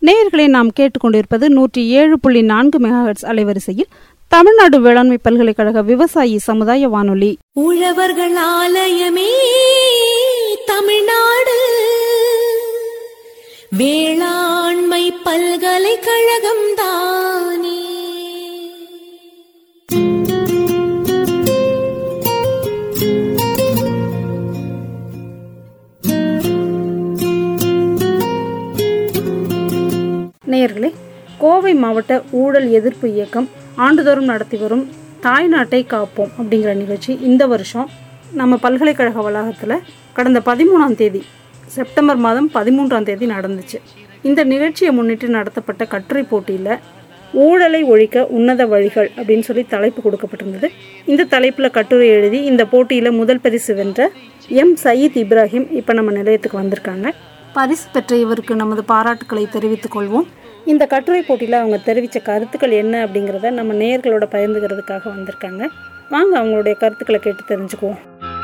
நேயர்களை நாம் கேட்டுக்கொண்டிருப்பது நூற்றி ஏழு புள்ளி நான்கு மெகாஹெட்ஸ் அலைவரிசையில் தமிழ்நாடு வேளாண்மை பல்கலைக்கழக விவசாயி சமுதாய வானொலி உழவர்கள் ஆலயமே தமிழ்நாடு வேளாண்மை பல்கலைக்கழகம் தானே நேயர்களே கோவை மாவட்ட ஊழல் எதிர்ப்பு இயக்கம் ஆண்டுதோறும் நடத்தி வரும் தாய்நாட்டை காப்போம் அப்படிங்கிற நிகழ்ச்சி இந்த வருஷம் நம்ம பல்கலைக்கழக வளாகத்தில் கடந்த பதிமூணாம் தேதி செப்டம்பர் மாதம் பதிமூன்றாம் தேதி நடந்துச்சு இந்த நிகழ்ச்சியை முன்னிட்டு நடத்தப்பட்ட கட்டுரை போட்டியில் ஊழலை ஒழிக்க உன்னத வழிகள் அப்படின்னு சொல்லி தலைப்பு கொடுக்கப்பட்டிருந்தது இந்த தலைப்பில் கட்டுரை எழுதி இந்த போட்டியில் முதல் பரிசு வென்ற எம் சயீத் இப்ராஹிம் இப்போ நம்ம நிலையத்துக்கு வந்திருக்காங்க பரிசு பெற்ற இவருக்கு நமது பாராட்டுக்களை தெரிவித்துக் கொள்வோம் இந்த கட்டுரை போட்டியில் அவங்க தெரிவித்த கருத்துக்கள் என்ன அப்படிங்கிறத நம்ம நேயர்களோட பகிர்ந்துக்கிறதுக்காக வந்திருக்காங்க வாங்க அவங்களுடைய கருத்துக்களை கேட்டு தெரிஞ்சுக்குவோம்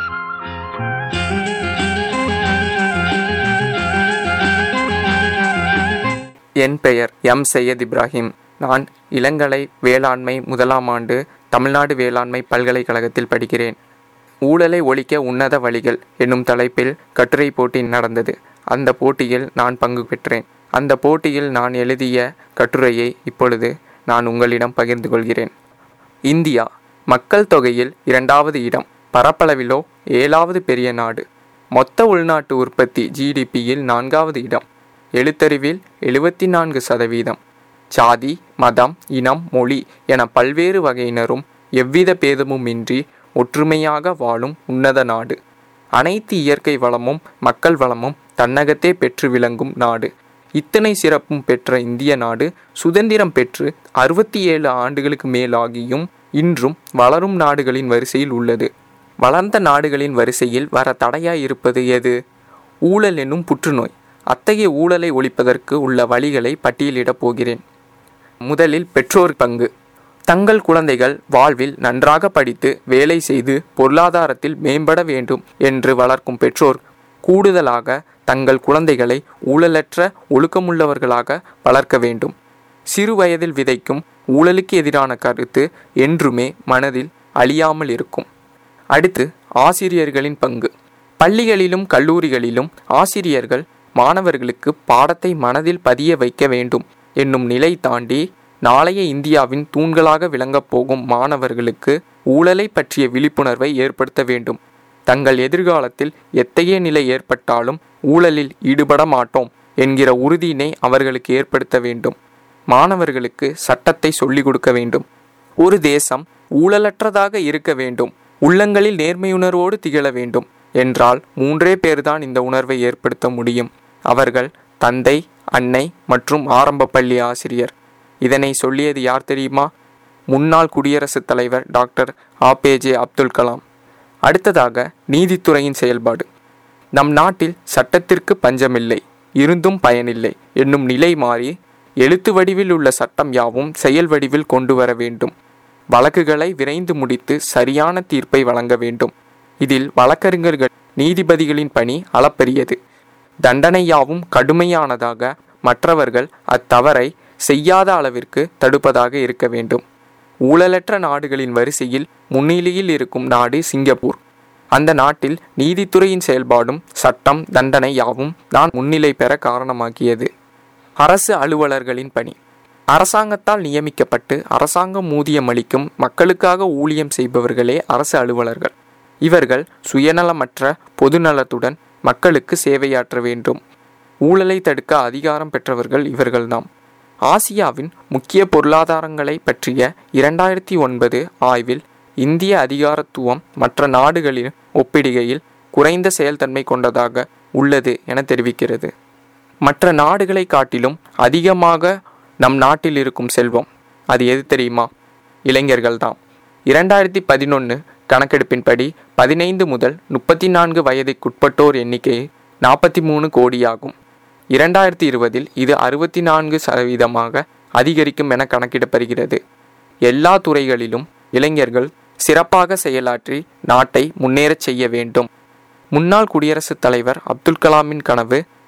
என் பெயர் எம் சையத் இப்ராஹிம் நான் இளங்கலை வேளாண்மை முதலாம் ஆண்டு தமிழ்நாடு வேளாண்மை பல்கலைக்கழகத்தில் படிக்கிறேன் ஊழலை ஒழிக்க உன்னத வழிகள் என்னும் தலைப்பில் கட்டுரை போட்டி நடந்தது அந்த போட்டியில் நான் பங்கு பெற்றேன் அந்த போட்டியில் நான் எழுதிய கட்டுரையை இப்பொழுது நான் உங்களிடம் பகிர்ந்து கொள்கிறேன் இந்தியா மக்கள் தொகையில் இரண்டாவது இடம் பரப்பளவிலோ ஏழாவது பெரிய நாடு மொத்த உள்நாட்டு உற்பத்தி ஜிடிபியில் நான்காவது இடம் எழுத்தறிவில் எழுபத்தி நான்கு சதவீதம் சாதி மதம் இனம் மொழி என பல்வேறு வகையினரும் எவ்வித பேதமுமின்றி ஒற்றுமையாக வாழும் உன்னத நாடு அனைத்து இயற்கை வளமும் மக்கள் வளமும் தன்னகத்தே பெற்று விளங்கும் நாடு இத்தனை சிறப்பும் பெற்ற இந்திய நாடு சுதந்திரம் பெற்று அறுபத்தி ஏழு ஆண்டுகளுக்கு மேலாகியும் இன்றும் வளரும் நாடுகளின் வரிசையில் உள்ளது வளர்ந்த நாடுகளின் வரிசையில் வர தடையாய் இருப்பது எது ஊழல் என்னும் புற்றுநோய் அத்தகைய ஊழலை ஒழிப்பதற்கு உள்ள வழிகளை பட்டியலிடப் போகிறேன் முதலில் பெற்றோர் பங்கு தங்கள் குழந்தைகள் வாழ்வில் நன்றாக படித்து வேலை செய்து பொருளாதாரத்தில் மேம்பட வேண்டும் என்று வளர்க்கும் பெற்றோர் கூடுதலாக தங்கள் குழந்தைகளை ஊழலற்ற ஒழுக்கமுள்ளவர்களாக வளர்க்க வேண்டும் சிறு வயதில் விதைக்கும் ஊழலுக்கு எதிரான கருத்து என்றுமே மனதில் அழியாமல் இருக்கும் அடுத்து ஆசிரியர்களின் பங்கு பள்ளிகளிலும் கல்லூரிகளிலும் ஆசிரியர்கள் மாணவர்களுக்கு பாடத்தை மனதில் பதிய வைக்க வேண்டும் என்னும் நிலை தாண்டி நாளைய இந்தியாவின் தூண்களாக விளங்கப் போகும் மாணவர்களுக்கு ஊழலை பற்றிய விழிப்புணர்வை ஏற்படுத்த வேண்டும் தங்கள் எதிர்காலத்தில் எத்தகைய நிலை ஏற்பட்டாலும் ஊழலில் ஈடுபட மாட்டோம் என்கிற உறுதியினை அவர்களுக்கு ஏற்படுத்த வேண்டும் மாணவர்களுக்கு சட்டத்தை சொல்லிக் கொடுக்க வேண்டும் ஒரு தேசம் ஊழலற்றதாக இருக்க வேண்டும் உள்ளங்களில் நேர்மையுணர்வோடு திகழ வேண்டும் என்றால் மூன்றே பேர்தான் இந்த உணர்வை ஏற்படுத்த முடியும் அவர்கள் தந்தை அன்னை மற்றும் ஆரம்ப பள்ளி ஆசிரியர் இதனை சொல்லியது யார் தெரியுமா முன்னாள் குடியரசுத் தலைவர் டாக்டர் ஆபேஜே அப்துல் கலாம் அடுத்ததாக நீதித்துறையின் செயல்பாடு நம் நாட்டில் சட்டத்திற்கு பஞ்சமில்லை இருந்தும் பயனில்லை என்னும் நிலை மாறி எழுத்து வடிவில் உள்ள சட்டம் யாவும் செயல் வடிவில் கொண்டு வர வேண்டும் வழக்குகளை விரைந்து முடித்து சரியான தீர்ப்பை வழங்க வேண்டும் இதில் வழக்கறிஞர்கள் நீதிபதிகளின் பணி அளப்பரியது தண்டனை யாவும் கடுமையானதாக மற்றவர்கள் அத்தவறை செய்யாத அளவிற்கு தடுப்பதாக இருக்க வேண்டும் ஊழலற்ற நாடுகளின் வரிசையில் முன்னிலையில் இருக்கும் நாடு சிங்கப்பூர் அந்த நாட்டில் நீதித்துறையின் செயல்பாடும் சட்டம் தண்டனை யாவும் தான் முன்னிலை பெற காரணமாகியது அரசு அலுவலர்களின் பணி அரசாங்கத்தால் நியமிக்கப்பட்டு அரசாங்கம் ஊதியம் அளிக்கும் மக்களுக்காக ஊழியம் செய்பவர்களே அரசு அலுவலர்கள் இவர்கள் சுயநலமற்ற பொதுநலத்துடன் மக்களுக்கு சேவையாற்ற வேண்டும் ஊழலை தடுக்க அதிகாரம் பெற்றவர்கள் இவர்கள்தாம் ஆசியாவின் முக்கிய பொருளாதாரங்களை பற்றிய இரண்டாயிரத்தி ஒன்பது ஆய்வில் இந்திய அதிகாரத்துவம் மற்ற நாடுகளின் ஒப்பிடுகையில் குறைந்த செயல்தன்மை கொண்டதாக உள்ளது என தெரிவிக்கிறது மற்ற நாடுகளை காட்டிலும் அதிகமாக நம் நாட்டில் இருக்கும் செல்வம் அது எது தெரியுமா இளைஞர்கள்தாம் இரண்டாயிரத்தி பதினொன்று கணக்கெடுப்பின்படி பதினைந்து முதல் முப்பத்தி நான்கு வயதுக்குட்பட்டோர் எண்ணிக்கை நாற்பத்தி மூணு கோடியாகும் இரண்டாயிரத்தி இருபதில் இது அறுபத்தி நான்கு சதவீதமாக அதிகரிக்கும் என கணக்கிடப்படுகிறது எல்லா துறைகளிலும் இளைஞர்கள் சிறப்பாக செயலாற்றி நாட்டை முன்னேறச் செய்ய வேண்டும் முன்னாள் குடியரசுத் தலைவர் அப்துல் கலாமின் கனவு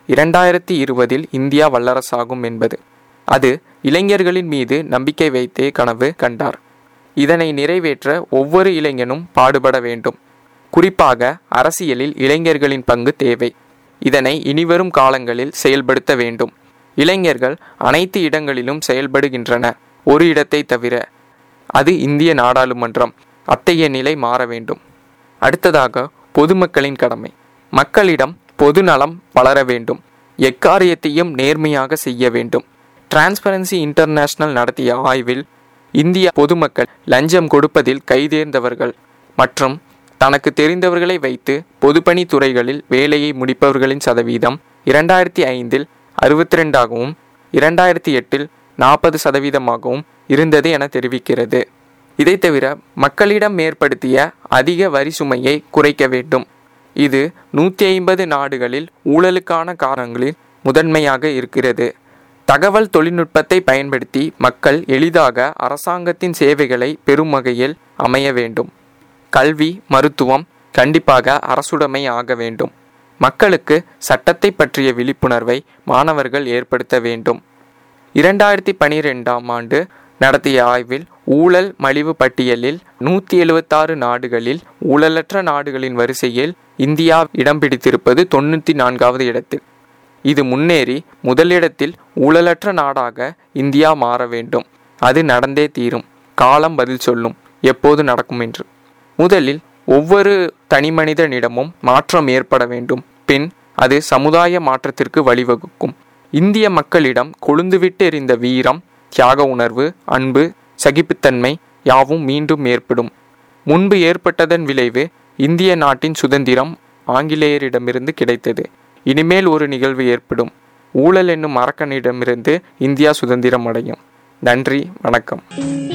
இரண்டாயிரத்தி இருபதில் இந்தியா வல்லரசாகும் என்பது அது இளைஞர்களின் மீது நம்பிக்கை வைத்தே கனவு கண்டார் இதனை நிறைவேற்ற ஒவ்வொரு இளைஞனும் பாடுபட வேண்டும் குறிப்பாக அரசியலில் இளைஞர்களின் பங்கு தேவை இதனை இனிவரும் காலங்களில் செயல்படுத்த வேண்டும் இளைஞர்கள் அனைத்து இடங்களிலும் செயல்படுகின்றன ஒரு இடத்தை தவிர அது இந்திய நாடாளுமன்றம் அத்தகைய நிலை மாற வேண்டும் அடுத்ததாக பொதுமக்களின் கடமை மக்களிடம் பொதுநலம் வளர வேண்டும் எக்காரியத்தையும் நேர்மையாக செய்ய வேண்டும் டிரான்ஸ்பரன்சி இன்டர்நேஷனல் நடத்திய ஆய்வில் இந்திய பொதுமக்கள் லஞ்சம் கொடுப்பதில் கைதேர்ந்தவர்கள் மற்றும் தனக்கு தெரிந்தவர்களை வைத்து பொதுப்பணித் துறைகளில் வேலையை முடிப்பவர்களின் சதவீதம் இரண்டாயிரத்தி ஐந்தில் அறுபத்தி ரெண்டாகவும் இரண்டாயிரத்தி எட்டில் நாற்பது சதவீதமாகவும் இருந்தது என தெரிவிக்கிறது இதை தவிர மக்களிடம் ஏற்படுத்திய அதிக வரி சுமையை குறைக்க வேண்டும் இது நூற்றி ஐம்பது நாடுகளில் ஊழலுக்கான காரணங்களில் முதன்மையாக இருக்கிறது தகவல் தொழில்நுட்பத்தை பயன்படுத்தி மக்கள் எளிதாக அரசாங்கத்தின் சேவைகளை பெறும் வகையில் அமைய வேண்டும் கல்வி மருத்துவம் கண்டிப்பாக அரசுடைமை ஆக வேண்டும் மக்களுக்கு சட்டத்தை பற்றிய விழிப்புணர்வை மாணவர்கள் ஏற்படுத்த வேண்டும் இரண்டாயிரத்தி பனிரெண்டாம் ஆண்டு நடத்திய ஆய்வில் ஊழல் மலிவு பட்டியலில் நூற்றி எழுபத்தாறு நாடுகளில் ஊழலற்ற நாடுகளின் வரிசையில் இந்தியா இடம் பிடித்திருப்பது தொண்ணூற்றி நான்காவது இடத்தில் இது முன்னேறி முதலிடத்தில் ஊழலற்ற நாடாக இந்தியா மாற வேண்டும் அது நடந்தே தீரும் காலம் பதில் சொல்லும் எப்போது நடக்கும் என்று முதலில் ஒவ்வொரு தனிமனிதனிடமும் மாற்றம் ஏற்பட வேண்டும் பின் அது சமுதாய மாற்றத்திற்கு வழிவகுக்கும் இந்திய மக்களிடம் கொழுந்துவிட்டு எறிந்த வீரம் தியாக உணர்வு அன்பு சகிப்புத்தன்மை யாவும் மீண்டும் ஏற்படும் முன்பு ஏற்பட்டதன் விளைவு இந்திய நாட்டின் சுதந்திரம் ஆங்கிலேயரிடமிருந்து கிடைத்தது இனிமேல் ஒரு நிகழ்வு ஏற்படும் ஊழல் என்னும் அரக்கனிடமிருந்து இந்தியா சுதந்திரம் அடையும் நன்றி வணக்கம்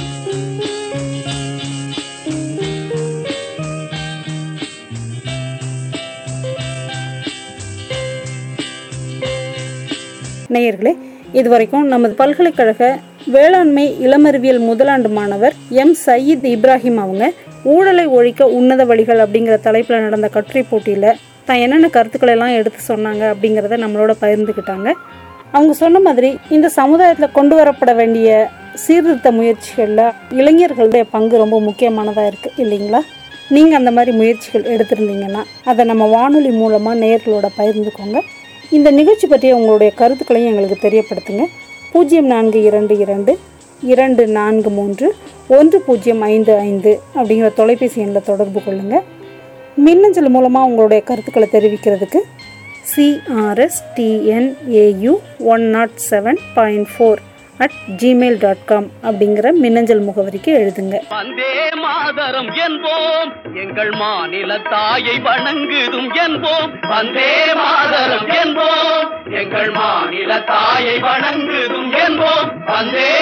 நேயர்களே இதுவரைக்கும் நமது பல்கலைக்கழக வேளாண்மை இளமறிவியல் முதலாண்டு மாணவர் எம் சயீத் இப்ராஹிம் அவங்க ஊழலை ஒழிக்க உன்னத வழிகள் அப்படிங்கிற தலைப்பில் நடந்த கட்டுரை போட்டியில் தான் என்னென்ன கருத்துக்களை எல்லாம் எடுத்து சொன்னாங்க அப்படிங்கிறத நம்மளோட பகிர்ந்துக்கிட்டாங்க அவங்க சொன்ன மாதிரி இந்த சமுதாயத்தில் கொண்டு வரப்பட வேண்டிய சீர்திருத்த முயற்சிகளில் இளைஞர்களுடைய பங்கு ரொம்ப முக்கியமானதாக இருக்குது இல்லைங்களா நீங்கள் அந்த மாதிரி முயற்சிகள் எடுத்திருந்தீங்கன்னா அதை நம்ம வானொலி மூலமாக நேயர்களோட பகிர்ந்துக்கோங்க இந்த நிகழ்ச்சி பற்றிய உங்களுடைய கருத்துக்களையும் எங்களுக்கு தெரியப்படுத்துங்க பூஜ்ஜியம் நான்கு இரண்டு இரண்டு இரண்டு நான்கு மூன்று ஒன்று பூஜ்ஜியம் ஐந்து ஐந்து அப்படிங்கிற தொலைபேசி எண்ணில் தொடர்பு கொள்ளுங்கள் மின்னஞ்சல் மூலமாக உங்களுடைய கருத்துக்களை தெரிவிக்கிறதுக்கு CRS DNAU one nought seven point four at Gmail dot com அப்படிங்கிற மின்னஞ்சல் முகவரிக்கு எழுதுங்க வந்தே மாதரம் என்போம் எங்கள் மாநில தாயை வணங்குதும் என்போம் வந்தே மாதரம் என்போம் எங்கள் மாநில தாயை வணங்குதும் என்போம் வந்தே